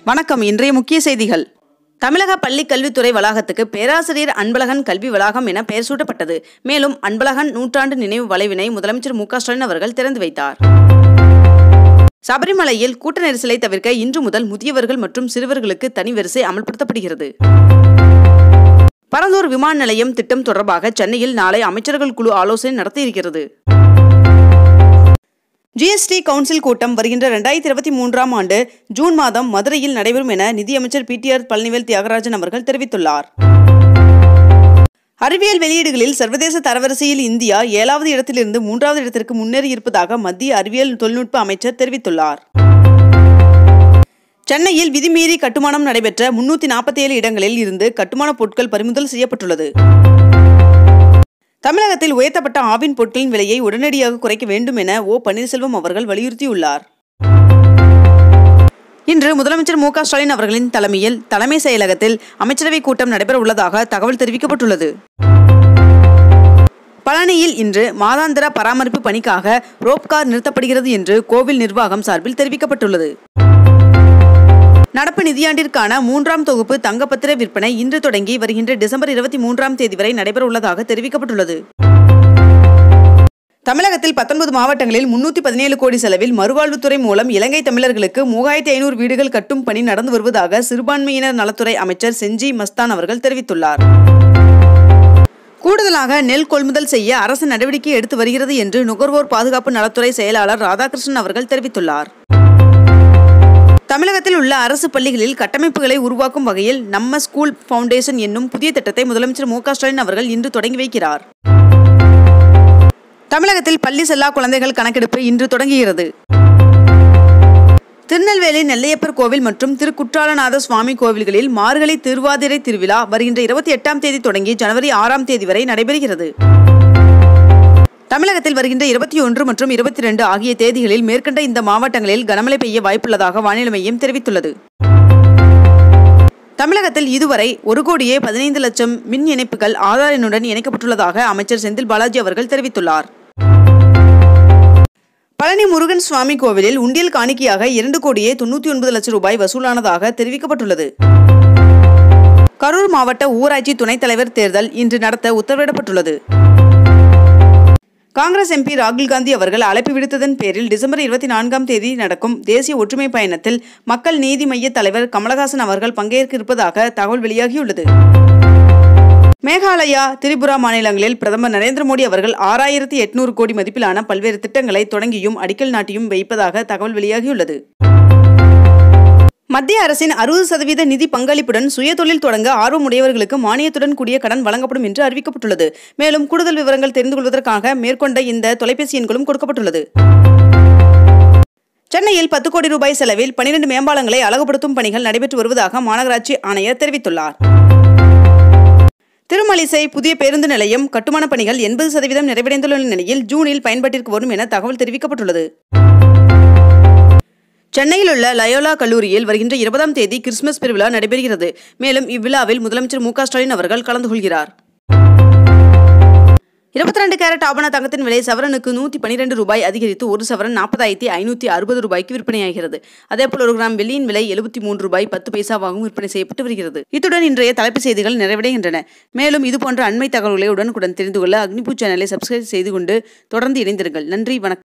வணக்கம் இன்றைய முக்கிய செய்திகள் தமிழக பள்ளி கல்வித்துறை வளாகத்துக்கு பேராசிரியர் அன்பழகன் கல்வி வளாகம் என பெயர் சூட்டப்பட்டது மேலும் அன்பழகன் நூற்றாண்டு நினைவு வளைவினை முதலமைச்சர் மு க ஸ்டாலின் அவர்கள் திறந்து வைத்தார் சபரிமலையில் கூட்ட நெரிசலை தவிர்க்க இன்று முதல் முதியவர்கள் மற்றும் சிறுவர்களுக்கு தனி வரிசை அமல்படுத்தப்படுகிறது பரந்தூர் விமான நிலையம் திட்டம் தொடர்பாக சென்னையில் நாளை அமைச்சர்கள் குழு ஆலோசனை நடத்த இருக்கிறது ஜிஎஸ்டி கவுன்சில் கூட்டம் வருகின்ற ரெண்டாயிரத்தி இருபத்தி மூன்றாம் ஆண்டு ஜூன் மாதம் மதுரையில் நடைபெறும் என நிதியமைச்சர் பிடிஆர் பழனிவேல் தியாகராஜன் அவர்கள் தெரிவித்துள்ளார் அறிவியல் வெளியீடுகளில் சர்வதேச தரவரிசையில் இந்தியா ஏழாவது இடத்திலிருந்து மூன்றாவது இடத்திற்கு முன்னேறி இருப்பதாக மத்திய அறிவியல் தொழில்நுட்ப அமைச்சர் தெரிவித்துள்ளார் சென்னையில் விதிமீறி கட்டுமானம் நடைபெற்ற முன்னூத்தி நாற்பத்தி ஏழு இடங்களில் இருந்து கட்டுமானப் பொருட்கள் பறிமுதல் செய்யப்பட்டுள்ளது தமிழகத்தில் உயர்த்தப்பட்ட ஆவின் பொருட்களின் விலையை உடனடியாக குறைக்க வேண்டும் என ஓ பன்னீர்செல்வம் அவர்கள் வலியுறுத்தியுள்ளார் இன்று முதலமைச்சர் மு க ஸ்டாலின் அவர்களின் தலைமையில் தலைமை செயலகத்தில் அமைச்சரவை கூட்டம் நடைபெற உள்ளதாக தகவல் தெரிவிக்கப்பட்டுள்ளது பழனியில் இன்று மாதாந்திர பராமரிப்பு பணிக்காக ரோப்கார் நிறுத்தப்படுகிறது என்று கோவில் நிர்வாகம் சார்பில் தெரிவிக்கப்பட்டுள்ளது நடப்பு நிதியாண்டிற்கான மூன்றாம் தொகுப்பு தங்கப்பத்திர விற்பனை இன்று தொடங்கி வருகின்ற டிசம்பர் இருபத்தி மூன்றாம் தேதி வரை நடைபெற உள்ளதாக தெரிவிக்கப்பட்டுள்ளது தமிழகத்தில் பத்தொன்பது மாவட்டங்களில் முன்னூத்தி பதினேழு கோடி செலவில் மறுவாழ்வுத்துறை மூலம் இலங்கை தமிழர்களுக்கு மூவாயிரத்தி ஐநூறு வீடுகள் கட்டும் பணி நடந்து வருவதாக சிறுபான்மையினர் நலத்துறை அமைச்சர் செஞ்சி மஸ்தான் அவர்கள் தெரிவித்துள்ளார் கூடுதலாக நெல் கொள்முதல் செய்ய அரசு நடவடிக்கை எடுத்து வருகிறது என்று நுகர்வோர் பாதுகாப்பு நலத்துறை செயலாளர் ராதாகிருஷ்ணன் அவர்கள் தெரிவித்துள்ளார் தமிழகத்தில் உள்ள அரசு பள்ளிகளில் கட்டமைப்புகளை உருவாக்கும் வகையில் நம்ம ஸ்கூல் ஃபவுண்டேஷன் என்னும் புதிய திட்டத்தை முதலமைச்சர் மு க ஸ்டாலின் அவர்கள் இன்று தொடங்கி வைக்கிறார் தமிழகத்தில் பள்ளி செல்லா குழந்தைகள் கணக்கெடுப்பு இன்று தொடங்குகிறது திருநெல்வேலி நெல்லையப்பர் கோவில் மற்றும் திருக்குற்றாலநாத சுவாமி கோவில்களில் மார்கழி திருவாதிரை திருவிழா வருகின்ற இருபத்தி எட்டாம் தேதி தொடங்கி ஜனவரி ஆறாம் தேதி வரை நடைபெறுகிறது தமிழகத்தில் வருகின்ற இருபத்தி ஒன்று மற்றும் இருபத்தி ரெண்டு ஆகிய தேதிகளில் மேற்கண்ட இந்த மாவட்டங்களில் கனமழை பெய்ய வாய்ப்புள்ளதாக வானிலை மையம் தெரிவித்துள்ளது தமிழகத்தில் இதுவரை ஒரு கோடியே பதினைந்து லட்சம் மின் இணைப்புகள் ஆதார் எண்ணுடன் இணைக்கப்பட்டுள்ளதாக அமைச்சர் செந்தில் பாலாஜி அவர்கள் தெரிவித்துள்ளார் பழனி முருகன் சுவாமி கோவிலில் உண்டியல் காணிக்கையாக இரண்டு கோடியே தொண்ணூத்தி ஒன்பது லட்சம் ரூபாய் வசூலானதாக தெரிவிக்கப்பட்டுள்ளது கரூர் மாவட்ட ஊராட்சி துணைத் தலைவர் தேர்தல் இன்று நடத்த உத்தரவிடப்பட்டுள்ளது காங்கிரஸ் எம்பி ராகுல் காந்தி அவர்கள் அழைப்பு விடுத்ததன் பேரில் டிசம்பர் இருபத்தி நான்காம் தேதி நடக்கும் தேசிய ஒற்றுமை பயணத்தில் மக்கள் நீதி மைய தலைவர் கமலஹாசன் அவர்கள் பங்கேற்க இருப்பதாக தகவல் வெளியாகியுள்ளது மேகாலயா திரிபுரா மாநிலங்களில் பிரதமர் நரேந்திர மோடி அவர்கள் ஆறாயிரத்தி எட்நூறு கோடி மதிப்பிலான பல்வேறு திட்டங்களை தொடங்கியும் அடிக்கல் நாட்டியும் வைப்பதாக தகவல் வெளியாகியுள்ளது மத்திய அரசின் அறுபது சதவீத நிதி பங்களிப்புடன் சுயதொழில் தொடங்க ஆர்வமுடையவர்களுக்கு மானியத்துடன் கூடிய கடன் வழங்கப்படும் என்று அறிவிக்கப்பட்டுள்ளது மேலும் கூடுதல் விவரங்கள் தெரிந்து கொள்வதற்காக மேற்கொண்ட இந்த தொலைபேசி எண்களும் கொடுக்கப்பட்டுள்ளது சென்னையில் பத்து கோடி ரூபாய் செலவில் பனிரெண்டு மேம்பாலங்களை அழகுபடுத்தும் பணிகள் நடைபெற்று வருவதாக மாநகராட்சி ஆணையர் தெரிவித்துள்ளார் திருமலிசை புதிய பேருந்து நிலையம் கட்டுமான பணிகள் எண்பது சதவீதம் நிறைவடைந்துள்ள நிலையில் ஜூனில் பயன்பாட்டிற்கு வரும் என தகவல் தெரிவிக்கப்பட்டுள்ளது சென்னையில் உள்ள லயோலா கல்லூரியில் வருகின்ற இருபதாம் தேதி கிறிஸ்துமஸ் பெருவிழா நடைபெறுகிறது மேலும் இவ்விழாவில் முதலமைச்சர் மு க ஸ்டாலின் அவர்கள் கலந்து கொள்கிறார் இருபத்தி ரெண்டு கேரட் ஆபண தங்கத்தின் விலை சவரனுக்கு நூற்றி பன்னிரெண்டு ரூபாய் அதிகரித்து ஒரு சவரன் நாற்பதாயிரத்தி ஐநூற்றி அறுபது ரூபாய்க்கு விற்பனையாகிறது அதேபோல் ஒரு கிராம் வெள்ளியின் விலை எழுபத்தி மூன்று ரூபாய் பத்து பைசாவாகவும் விற்பனை செய்யப்பட்டு வருகிறது இத்துடன் இன்றைய தலைப்பு செய்திகள் நிறைவடைகின்றன மேலும் இதுபோன்ற அண்மை தகவல்களை உடனுக்குடன் தெரிந்து கொள்ள அக்னிபூ சேனலை சப்ஸ்கிரைப் செய்து கொண்டு தொடர்ந்து இணைந்திருங்கள் நன்றி வணக்கம்